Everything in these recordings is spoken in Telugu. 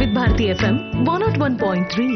వివిధ Bharati FM one not one point three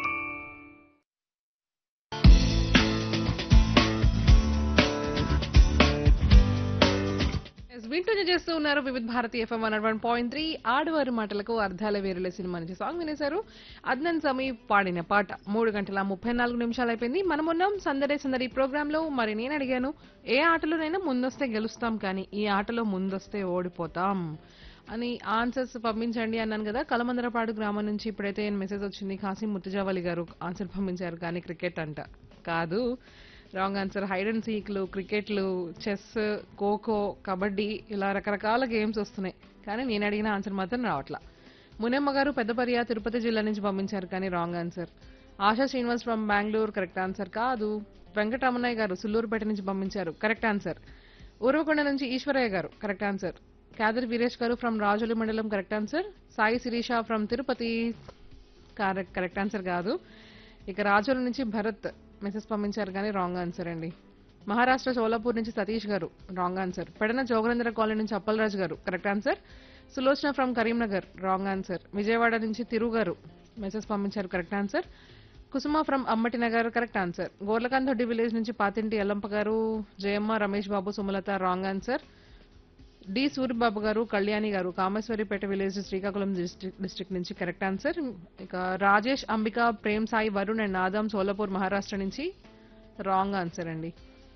Yes, వింటూనే చేస్తూ ఉన్నారు Vividh Bharati FM one one point three ఆడవారి మాటలకు అర్థాల వేరుల సినిమా నుంచి సాంగ్ వినేశారు అద్నన్ సమీ పాడిన పాట మూడు గంటల ముప్పై నాలుగు నిమిషాలు అయిపోయింది మనం ఉన్నాం సందడే సందడి ప్రోగ్రామ్ లో మరి నేను అడిగాను ఏ ఆటలోనైనా ముందొస్తే గెలుస్తాం కానీ ఈ ఆటలో ముందొస్తే ఓడిపోతాం అని ఆన్సర్స్ పంపించండి అన్నాను కదా కలమందరపాడు గ్రామం నుంచి ఇప్పుడైతే మెసేజ్ వచ్చింది కాసిం ముత్తుజావలి గారు ఆన్సర్ పంపించారు కానీ క్రికెట్ అంట కాదు రాంగ్ ఆన్సర్ హైడ్ అండ్ సీక్లు క్రికెట్లు చెస్ ఖోఖో కబడ్డీ ఇలా రకరకాల గేమ్స్ వస్తున్నాయి కానీ నేను అడిగిన ఆన్సర్ మాత్రం రావట్లా మునెమ్మ గారు పెద్దపర్య తిరుపతి జిల్లా నుంచి పంపించారు కానీ wrong answer Asha Srinivas from Bengaluru correct answer కాదు వెంకటరమణయ్య గారు సుల్లూరుపేట నుంచి పంపించారు కరెక్ట్ ఆన్సర్ ఉరవకొండ నుంచి ఈశ్వరయ్య గారు కరెక్ట్ ఆన్సర్ కాదర్ వీరేష్ గారు ఫ్రమ్ రాజోలి మండలం correct answer Sai Sirisha from Tirupati correct correct answer కాదు ఇక రాజోల నుంచి భరత్ మెసేజ్ పంపించారు కానీ రాంగ్ ఆన్సర్ అండి మహారాష్ట్ర సోలాపూర్ నుంచి Satish garu wrong answer Pedana Jogarendra colony నుంచి Appalaraju garu correct answer Sulochana from Karimnagar wrong answer Vijayawada నుంచి తిరు గారు మెసేజ్ పంపించారు correct answer Kusuma from Ammati Nagar correct answer Gorlakanthoddi village నుంచి Pathinti Ellampa garu Jayamma Ramesh Babu Sumalatha wrong answer D Suryababu garu Kalyani garu Kameswaripeta village Srikakulam district district నుంచి కరెక్ట్ ఆన్సర్ ఇక రాజేష్ అంబిక ప్రేమ్ సాయి వరుణ్ అండ్ ఆదాం సోలాపూర్ మహారాష్ట్ర నుంచి రాంగ్ ఆన్సర్ అండి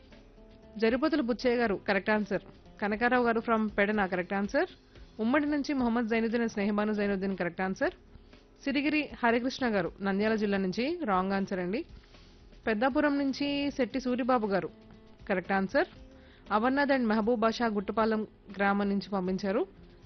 జరిపోతుల బుచ్చయ్య గారు కరెక్ట్ ఆన్సర్ కనకారావు గారు ఫ్రమ్ పెడన కరెక్ట్ ఆన్సర్ ఉమ్మడి నుంచి Mohammed Zainuddin and Snehabanu Zainuddin correct answer Sirigiri Harikrishna garu Nandyal జిల్లా నుంచి రాంగ్ ఆన్సర్ అండి పెద్దాపురం నుంచి Shetty Suribabu garu correct answer Amarnath and Mahaboob Basha Guttapalem గ్రామం నుంచి పంపించారు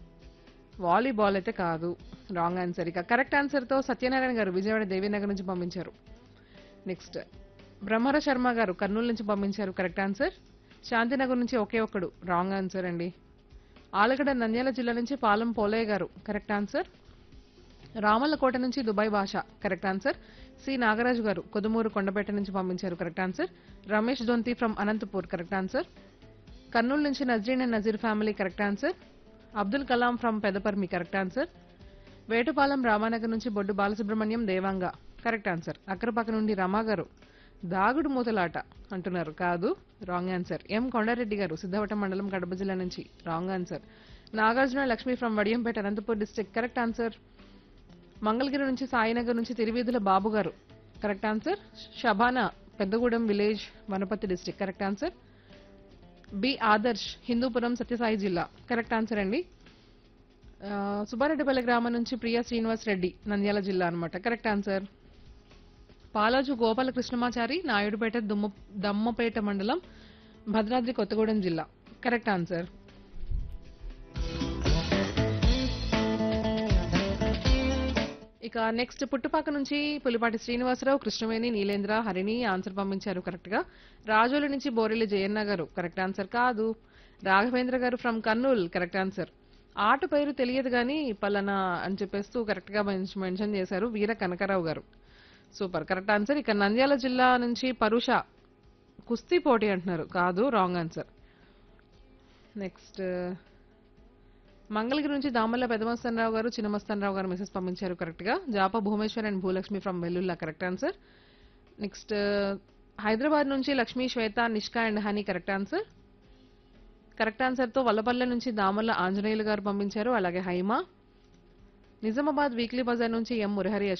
వాలీబాల్ అయితే కాదు రాంగ్ ఆన్సర్ ఇక కరెక్ట్ ఆన్సర్తో సత్యనారాయణ గారు విజయవాడ దేవీనగర్ నుంచి పంపించారు నెక్స్ట్ బ్రహ్మర శర్మ గారు కర్నూలు నుంచి పంపించారు కరెక్ట్ ఆన్సర్ శాంతినగర్ నుంచి ఒకే ఒక్కడు రాంగ్ ఆన్సర్ అండి ఆలగడ్డ నంద్యాల జిల్లా నుంచి పాలెం పోలయ్య గారు కరెక్ట్ ఆన్సర్ రామల్లకోట నుంచి దుబాయ్ భాష కరెక్ట్ ఆన్సర్ సి నాగరాజు గారు కొదుమూరు కొండపేట నుంచి పంపించారు correct answer Ramesh Donthi from Anantapur correct answer Kurnool నుంచి Nazreen and Nazeer family correct answer Abdul Kalam from Pedaparmi correct answer Vetupalem Ramanagar నుంచి బొడ్డు బాలసుబ్రహ్మణ్యం దేవాంగ కరెక్ట్ ఆన్సర్ అక్కరపక్క నుండి రమా గారు దాగుడు మూతలాట అంటున్నారు కాదు రాంగ్ ఆన్సర్ ఎం కొండారెడ్డి గారు సిద్ధవటం మండలం కడప జిల్లా నుంచి wrong answer Nagarjuna Lakshmi from Vadiyampeta Anantapur district correct answer Mangalagiri నుంచి సాయినగర్ నుంచి Thiruveedhula Babu garu correct answer Shabana Peddagudem village Wanaparthy district correct answer B Adarsh Hindupuram Sathya Sai correct answer అండి ఆ, సుబ్బారెడ్డిపల్లి గ్రామం నుంచి ప్రియా శ్రీనివాస్ రెడ్డి నంద్యాల జిల్లా అన్నమాట కరెక్ట్ ఆన్సర్ పాలాజు గోపాల కృష్ణమాచారి నాయుడుపేట దుమ్మ దమ్మపేట మండలం భద్రాద్రి కొత్తగూడెం జిల్లా కరెక్ట్ ఆన్సర్ ఇక నెక్స్ట్ పుట్టుపాక నుంచి పులిపాటి శ్రీనివాసరావు కృష్ణవేణి నీలేంద్ర హరిణి ఆన్సర్ పంపించారు కరెక్ట్ గా రాజోలు నుంచి బోరెల్లి జయన్న గారు కరెక్ట్ ఆన్సర్ కాదు రాఘవేంద్ర గారు ఫ్రమ్ కర్నూల్ కరెక్ట్ ఆన్సర్ ఆట పేరు తెలియదు కానీ పలానా అని చెప్పేస్తూ కరెక్ట్ గా మెన్షన్ చేశారు వీర కనకరావు గారు సూపర్ కరెక్ట్ ఆన్సర్ ఇక నంద్యాల జిల్లా నుంచి పరుష కుస్తీ పోటీ అంటున్నారు కాదు రాంగ్ ఆన్సర్ నెక్స్ట్ మంగళగిరి నుంచి దామల్ల పెదమస్తానరావు గారు చిన్నమస్తానరావు గారు మెసేజ్ పంపించారు కరెక్ట్ గా Japa Bhumeshwar and Bhulakshmi from Vellulla correct answer next Hyderabad నుంచి Lakshmi Shweta Nishka and Honey correct answer correct answer తో వల్లపల్లె నుంచి దామల్ల ఆంజనేయులు గారు పంపించారు అలాగే హైమా నిజామాబాద్ వీక్లీ బజార్ నుంచి ఎం మురహరి